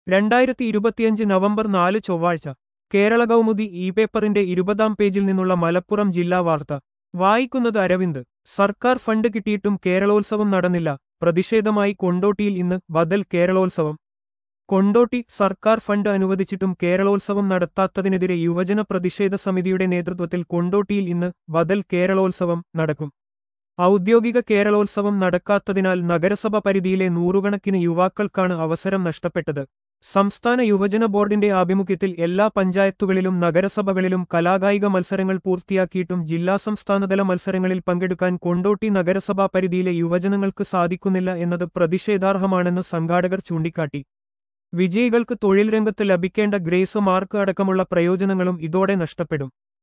രണ്ടായിരത്തി ഇരുപത്തിയഞ്ച് നവംബർ നാല് ചൊവ്വാഴ്ച കേരള കൗമുദി ഇ പേപ്പറിന്റെ ഇരുപതാം പേജിൽ നിന്നുള്ള മലപ്പുറം ജില്ലാ വാർത്ത വായിക്കുന്നത് അരവിന്ദ് സർക്കാർ ഫണ്ട് കിട്ടിയിട്ടും കേരളോത്സവം നടന്നില്ല പ്രതിഷേധമായി കൊണ്ടോട്ടിയിൽ ഇന്ന് ബദൽ കേരളോത്സവം കൊണ്ടോട്ടി സർക്കാർ ഫണ്ട് അനുവദിച്ചിട്ടും കേരളോത്സവം നടത്താത്തതിനെതിരെ യുവജന പ്രതിഷേധ സമിതിയുടെ നേതൃത്വത്തിൽ കൊണ്ടോട്ടിയിൽ ഇന്ന് ബദൽ കേരളോത്സവം നടക്കും ഔദ്യോഗിക കേരളോത്സവം നടക്കാത്തതിനാൽ നഗരസഭ പരിധിയിലെ നൂറുകണക്കിന് യുവാക്കൾക്കാണ് അവസരം നഷ്ടപ്പെട്ടത് സംസ്ഥാന യുവജന ബോർഡിന്റെ ആഭിമുഖ്യത്തിൽ എല്ലാ പഞ്ചായത്തുകളിലും നഗരസഭകളിലും കലാകായിക മത്സരങ്ങൾ പൂർത്തിയാക്കിയിട്ടും ജില്ലാ സംസ്ഥാനതല മത്സരങ്ങളിൽ പങ്കെടുക്കാൻ കൊണ്ടോട്ടി നഗരസഭാ പരിധിയിലെ യുവജനങ്ങൾക്ക് സാധിക്കുന്നില്ല എന്നത് പ്രതിഷേധാർഹമാണെന്ന് സംഘാടകർ ചൂണ്ടിക്കാട്ടി വിജയികൾക്ക് തൊഴിൽ രംഗത്ത് ലഭിക്കേണ്ട ഗ്രേസ് മാർക്ക് അടക്കമുള്ള പ്രയോജനങ്ങളും ഇതോടെ നഷ്ടപ്പെടും